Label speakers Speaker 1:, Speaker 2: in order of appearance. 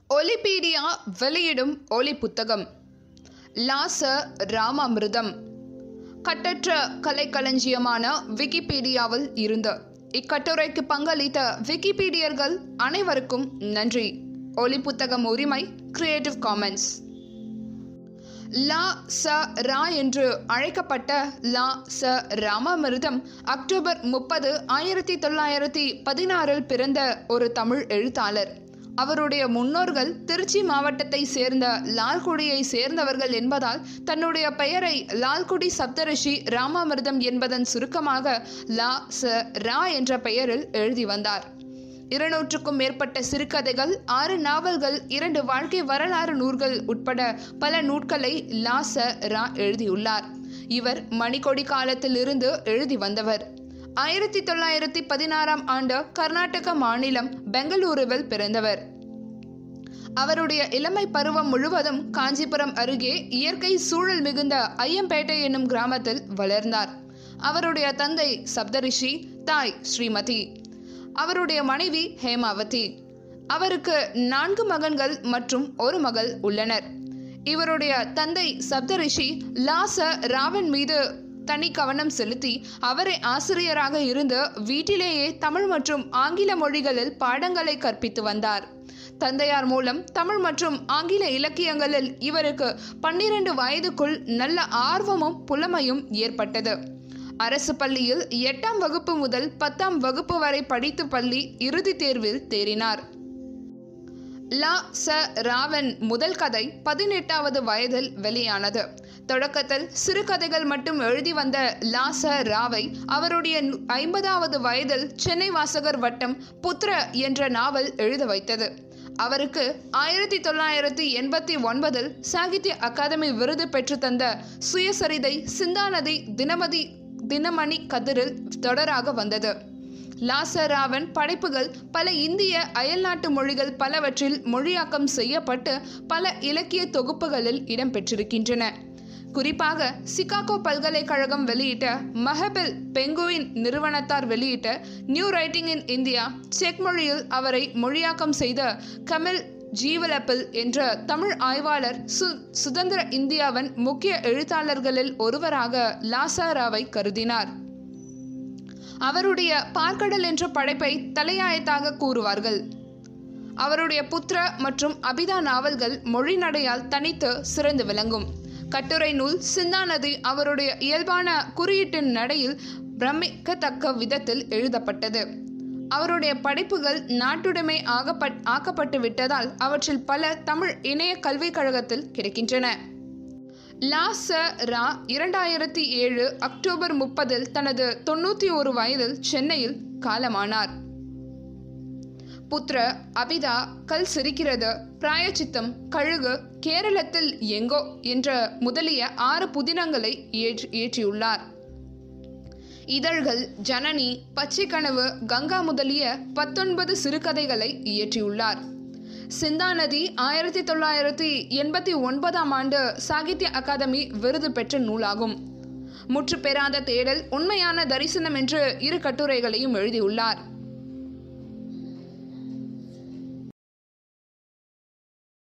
Speaker 1: ஒலிபீடியா வெளியிடும் ஒலி புத்தகம் லாச ராமாமிர்தம் கட்டற்ற கலைக்களஞ்சியமான விக்கிபீடியாவில் இருந்து இக்கட்டுரைக்கு பங்களித்த விக்கிபீடியர்கள் அனைவருக்கும் நன்றி ஒலி புத்தகம் உரிமை கிரியேட்டிவ் காமன்ஸ் லா ச ரா என்று அழைக்கப்பட்ட லா ச ராமாமிர்தம் அக்டோபர் முப்பது ஆயிரத்தி தொள்ளாயிரத்தி பதினாறில் பிறந்த ஒரு தமிழ் எழுத்தாளர் அவருடைய முன்னோர்கள் திருச்சி மாவட்டத்தை சேர்ந்த லால்குடியை சேர்ந்தவர்கள் என்பதால் தன்னுடைய பெயரை லால்குடி சப்தரிஷி ராமாமிர்தம் என்பதன் சுருக்கமாக லா ச ரா என்ற பெயரில் எழுதி வந்தார் இருநூற்றுக்கும் மேற்பட்ட சிறுகதைகள் ஆறு நாவல்கள் இரண்டு வாழ்க்கை வரலாறு நூல்கள் உட்பட பல நூட்களை லாச ரா எழுதியுள்ளார் இவர் மணிக்கொடி காலத்தில் இருந்து எழுதி வந்தவர் ஆயிரத்தி தொள்ளாயிரத்தி பதினாறாம் ஆண்டு கர்நாடக மாநிலம் பெங்களூருவில் பிறந்தவர் அவருடைய இளமை பருவம் முழுவதும் காஞ்சிபுரம் அருகே இயற்கை சூழல் மிகுந்த ஐயம்பேட்டை என்னும் கிராமத்தில் வளர்ந்தார் அவருடைய தந்தை சப்தரிஷி தாய் ஸ்ரீமதி அவருடைய மனைவி ஹேமாவதி அவருக்கு நான்கு மகன்கள் மற்றும் ஒரு மகள் உள்ளனர் இவருடைய தந்தை சப்தரிஷி லாச ராவன் மீது தனி கவனம் செலுத்தி அவரை ஆசிரியராக இருந்து வீட்டிலேயே தமிழ் மற்றும் ஆங்கில மொழிகளில் பாடங்களை கற்பித்து வந்தார் தந்தையார் மூலம் தமிழ் மற்றும் ஆங்கில இலக்கியங்களில் இவருக்கு பன்னிரண்டு வயதுக்குள் நல்ல ஆர்வமும் புலமையும் ஏற்பட்டது அரசு பள்ளியில் எட்டாம் வகுப்பு முதல் பத்தாம் வகுப்பு வரை படித்து பள்ளி இறுதித் தேர்வில் தேறினார் லா ச ராவன் முதல் கதை பதினெட்டாவது வயதில் வெளியானது தொடக்கத்தில் சிறுகதைகள் மட்டும் எழுதி வந்த லா ச ராவை அவருடைய ஐம்பதாவது வயதில் சென்னை வாசகர் வட்டம் புத்ர என்ற நாவல் எழுத வைத்தது அவருக்கு ஆயிரத்தி தொள்ளாயிரத்தி எண்பத்தி ஒன்பதில் சாகித்ய அகாதமி விருது பெற்று தந்த சுயசரிதை சிந்தாநதி தினமதி தினமணி கதிரில் தொடராக வந்தது லாசராவன் படைப்புகள் பல இந்திய அயல்நாட்டு மொழிகள் பலவற்றில் மொழியாக்கம் செய்யப்பட்டு பல இலக்கிய தொகுப்புகளில் இடம்பெற்றிருக்கின்றன குறிப்பாக சிகாகோ பல்கலைக்கழகம் வெளியிட்ட மஹபில் பெங்குவின் நிறுவனத்தார் வெளியிட்ட நியூ ரைட்டிங் இன் இந்தியா செக் மொழியில் அவரை மொழியாக்கம் செய்த கமில் ஜீவலப்பில் என்ற தமிழ் ஆய்வாளர் சு சுதந்திர இந்தியாவின் முக்கிய எழுத்தாளர்களில் ஒருவராக லாசாராவை கருதினார் அவருடைய பார்க்கடல் என்ற படைப்பை தலையாயத்தாக கூறுவார்கள் அவருடைய புத்திர மற்றும் அபிதா நாவல்கள் மொழி நடையால் தனித்து சிறந்து விளங்கும் கட்டுரை நூல் சிந்தாநதி அவருடைய இயல்பான குறியீட்டின் நடையில் பிரமிக்கத்தக்க விதத்தில் எழுதப்பட்டது அவருடைய படைப்புகள் நாட்டுடைமை ஆகப்பட் ஆக்கப்பட்டு விட்டதால் அவற்றில் பல தமிழ் இணைய கல்விக் கழகத்தில் கிடைக்கின்றன லா ச ரா இரண்டாயிரத்தி ஏழு அக்டோபர் முப்பதில் தனது தொண்ணூற்றி ஒரு வயதில் சென்னையில் காலமானார் புத்ர அபிதா கல் சிரிக்கிறது பிராயச்சித்தம் கழுகு கேரளத்தில் எங்கோ என்ற முதலிய ஆறு புதினங்களை ஏற்றி ஏற்றியுள்ளார் இதழ்கள் ஜனனி பச்சை கனவு கங்கா முதலிய பத்தொன்பது சிறுகதைகளை இயற்றியுள்ளார் சிந்தாநதி ஆயிரத்தி தொள்ளாயிரத்தி எண்பத்தி ஒன்பதாம் ஆண்டு சாகித்ய அகாதமி விருது பெற்ற நூலாகும் முற்று பெறாத தேடல் உண்மையான தரிசனம் என்று இரு கட்டுரைகளையும் எழுதியுள்ளார்